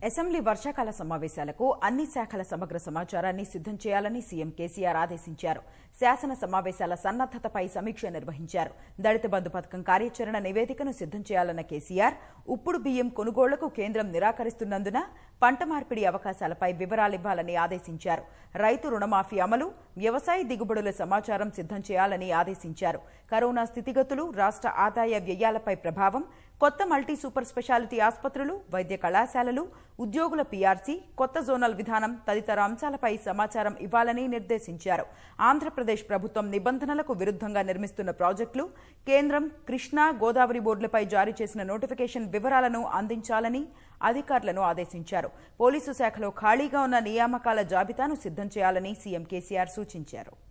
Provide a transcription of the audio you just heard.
assembly వర్షాకాల సమావేశాలకు అన్ని శాఖల సమగ్ర సమాచారాన్ని సిద్ధం చేయాలని సీఎం కేసీఆర్ ఆదేశించారు శాసన సమావేశాల సన్నద్దతపై సమీక్ష నిర్వహించారు దళిత బంధు పథకం కార్యాచరణ నివేదికను సిద్ధం చేయాలన్న కేసీఆర్ ఉప్పుడు బియ్యం కొనుగోళ్లకు కేంద్రం నిరాకరిస్తున్నందున పంట మార్పిడి అవకాశాలపై వివరాలివ్వాలని ఆదేశించారు రైతు రుణమాఫీ అమలు వ్యవసాయ దిగుబడుల సమాచారం సిద్ధం చేయాలని ఆదేశించారు కరోనా స్థితిగతులు రాష్ట్ర ఆదాయ వ్యయాలపై ప్రభావం కొత్త మల్టీ సూపర్ స్పెషాలిటీ ఆసుపత్రులు వైద్య కళాశాలలు ఉద్యోగుల పీఆర్సీ కొత్త జోనల్ విధానం తదితర అంశాలపై సమాచారం ఇవ్వాలని నిర్దేశించారు ఆంధ్రప్రదేశ్ ప్రభుత్వం నిబంధనలకు విరుద్ధంగా నిర్మిస్తున్న ప్రాజెక్టులు కేంద్రం కృష్ణా గోదావరి బోర్డులపై జారీ చేసిన నోటిఫికేషన్ వివరాలను అందించాలని అధికారులను ఆదేశించారు పోలీసు శాఖలో ఖాళీగా ఉన్న నియామకాల జాబితాను సిద్ధం చేయాలని సీఎం కేసీఆర్ సూచించారు